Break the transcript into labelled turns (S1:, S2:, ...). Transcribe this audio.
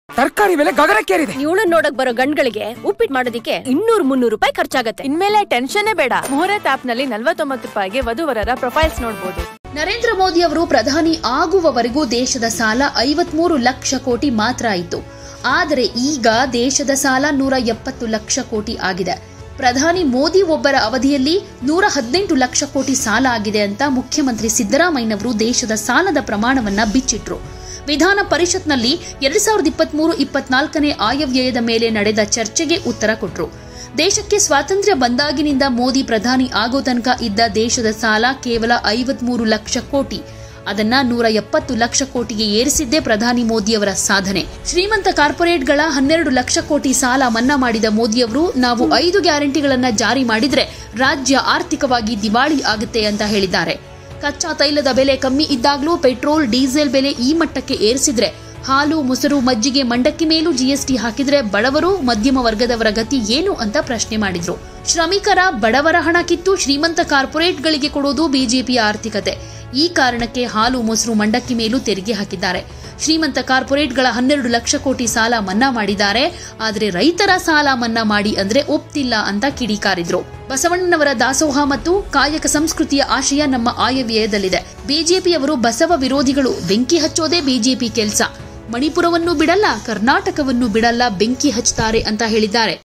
S1: ತರಕಾರಿ ಬೆಲೆ ಗಗನಕ್ಕೇರಿದೆ
S2: ಇವಳು ನೋಡಕ್ ಬರೋ ಗಂಡ್ಗಳಿಗೆ ಉಪ್ಪಿಟ್ಟು ಮಾಡೋದಿಕ್ಕೆ ಇನ್ನೂರ್ ಮುನ್ನೂರು ರೂಪಾಯಿ ಖರ್ಚಾಗತ್ತೆ
S3: ಇನ್ಮೇಲೆ ಟೆನ್ಷನ್ನೇ ಬೇಡ ಮುಹೂರ್ತ್ ಆಪ್ ನಲ್ಲಿ ನಲ್ವತ್ತೊಂಬತ್ತು ರೂಪಾಯಿಗೆ ವಧುವರರ ಪ್ರೊಫೈಲ್ಸ್ ನೋಡಬಹುದು
S4: ನರೇಂದ್ರ ಮೋದಿ ಅವರು ಪ್ರಧಾನಿ ಆಗುವವರೆಗೂ ದೇಶದ ಸಾಲ ಐವತ್ಮೂರು ಲಕ್ಷ ಕೋಟಿ ಮಾತ್ರ ಆಯಿತು ಆದರೆ ಈಗ ದೇಶದ ಸಾಲ ನೂರ ಎಪ್ಪತ್ತು ಲಕ್ಷ ಕೋಟಿ ಆಗಿದೆ ಪ್ರಧಾನಿ ಮೋದಿ ಒಬ್ಬರ ಅವಧಿಯಲ್ಲಿ ನೂರ ಹದಿನೆಂಟು ಲಕ್ಷ ಕೋಟಿ ಸಾಲ ಆಗಿದೆ ಅಂತ ಮುಖ್ಯಮಂತ್ರಿ ಸಿದ್ದರಾಮಯ್ಯನವರು ದೇಶದ ಸಾಲದ ಪ್ರಮಾಣವನ್ನ ಬಿಚ್ಚಿಟ್ರು ವಿಧಾನ ಪರಿಷತ್ನಲ್ಲಿ ಎರಡ್ ಸಾವಿರದ ಇಪ್ಪತ್ಮೂರು ಇಪ್ಪತ್ನಾಲ್ಕನೇ ಆಯವ್ಯಯದ ಮೇಲೆ ನಡೆದ ಚರ್ಚೆಗೆ ಉತ್ತರ ಕೊಟ್ರು ದೇಶಕ್ಕೆ ಸ್ವಾತಂತ್ರ್ಯ ಬಂದಾಗಿನಿಂದ ಮೋದಿ ಪ್ರಧಾನಿ ಆಗೋ ತನಕ ಇದ್ದ ದೇಶದ ಸಾಲ ಕೇವಲ ಐವತ್ಮೂರು ಲಕ್ಷ ಕೋಟಿ ಅದನ್ನ ನೂರ ಎಪ್ಪತ್ತು ಲಕ್ಷ ಕೋಟಿಗೆ ಏರಿಸಿದ್ದೇ ಪ್ರಧಾನಿ ಮೋದಿಯವರ ಸಾಧನೆ ಶ್ರೀಮಂತ ಕಾರ್ಪೊರೇಟ್ಗಳ ಹನ್ನೆರಡು ಲಕ್ಷ ಕೋಟಿ ಸಾಲ ಮನ್ನಾ ಮಾಡಿದ ಮೋದಿಯವರು ನಾವು ಐದು ಗ್ಯಾರಂಟಿಗಳನ್ನ ಜಾರಿ ಮಾಡಿದ್ರೆ ರಾಜ್ಯ ಆರ್ಥಿಕವಾಗಿ ದಿವಾಳಿ ಆಗುತ್ತೆ ಅಂತ ಹೇಳಿದ್ದಾರೆ ಕಚ್ಚಾ ತೈಲದ ಬೆಲೆ ಕಮ್ಮಿ ಇದ್ದಾಗಲೂ ಪೆಟ್ರೋಲ್ ಡೀಸೆಲ್ ಬೆಲೆ ಈ ಮಟ್ಟಕ್ಕೆ ಏರಿಸಿದ್ರೆ ಹಾಲು ಮೊಸರು ಮಜ್ಜಿಗೆ ಮಂಡಕ್ಕಿ ಮೇಲೂ ಜಿಎಸ್ಟಿ ಹಾಕಿದ್ರೆ ಬಡವರು ಮಧ್ಯಮ ವರ್ಗದವರ ಗತಿ ಏನು ಅಂತ ಪ್ರಶ್ನೆ ಮಾಡಿದ್ರು ಶ್ರಮಿಕರ ಬಡವರ ಹಣ ಕಿತ್ತು ಶ್ರೀಮಂತ ಕಾರ್ಪೊರೇಟ್ಗಳಿಗೆ ಕೊಡೋದು ಬಿಜೆಪಿಯ ಆರ್ಥಿಕತೆ ಈ ಕಾರಣಕ್ಕೆ ಹಾಲು ಮೊಸರು ಮಂಡಕ್ಕಿ ಮೇಲೂ ತೆರಿಗೆ ಹಾಕಿದ್ದಾರೆ ಶ್ರೀಮಂತ ಕಾರ್ಪೊರೇಟ್ಗಳ ಹನ್ನೆರಡು ಲಕ್ಷ ಕೋಟಿ ಸಾಲ ಮನ್ನಾ ಮಾಡಿದ್ದಾರೆ ಆದರೆ ರೈತರ ಸಾಲ ಮನ್ನಾ ಮಾಡಿ ಅಂದ್ರೆ ಒಪ್ತಿಲ್ಲ ಅಂತ ಕಿಡಿಕಾರಿದ್ರು ಬಸವಣ್ಣನವರ ದಾಸೋಹ ಮತ್ತು ಕಾಯಕ ಸಂಸ್ಕೃತಿಯ ಆಶಯ ನಮ್ಮ ಆಯವ್ಯಯದಲ್ಲಿದೆ ಬಿಜೆಪಿಯವರು ಬಸವ ವಿರೋಧಿಗಳು ಬೆಂಕಿ ಹಚ್ಚೋದೇ ಬಿಜೆಪಿ ಕೆಲಸ ಮಣಿಪುರವನ್ನು ಬಿಡಲ್ಲ ಕರ್ನಾಟಕವನ್ನು ಬಿಡಲ್ಲ ಬೆಂಕಿ ಹಚ್ತಾರೆ ಅಂತ ಹೇಳಿದ್ದಾರೆ